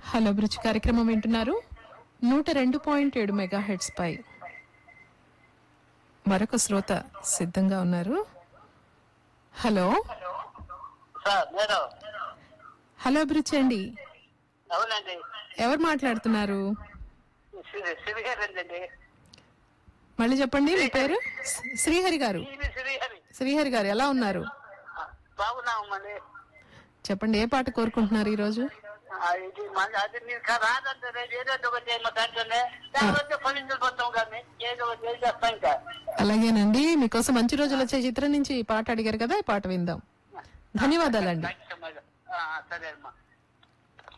Hello bridge కార్యక్రమం వింటున్నారు నూట రెండు పాయింట్ ఏడు మెగా హెడ్స్ పై మరొక శ్రోత సిద్ధంగా ఉన్నారు హలో సార్ నేను హలో బ్రిడ్జ్ అండి అవునండి ఎవరు మాట్లాడుతున్నారు శ్రీ- శ్రీహరి అండి మళ్ళీ చెప్పండి మీ పేరు శ్రీ- శ్రీహరి గారు ఈయన శ్రీహరి శ్రీహరి గారు ఎలా ఉన్నారు ఆ, బాగున్నామండి చెప్పండి ఏ పాట కోరుకుంటున్నారు ఈ రోజు ఆ, ఇది మన అది మీరు కా- రాదంటే ఏదో ఒకటి ఏమంటే లేకపోతే ఫలించులు పోతాం కానీ ఏదో ఒకటి ఏం చేస్తాం ఇంకా అలాగేనండి మీకోసం మంచి రోజులు వచ్చే చిత్రం నుంచి ఈ పాట అడిగారు కదా ఈ పాట విందాం ధన్యవాదాలండి థాంక్స్ సో మచ్. ఆ, సరే అమ్మా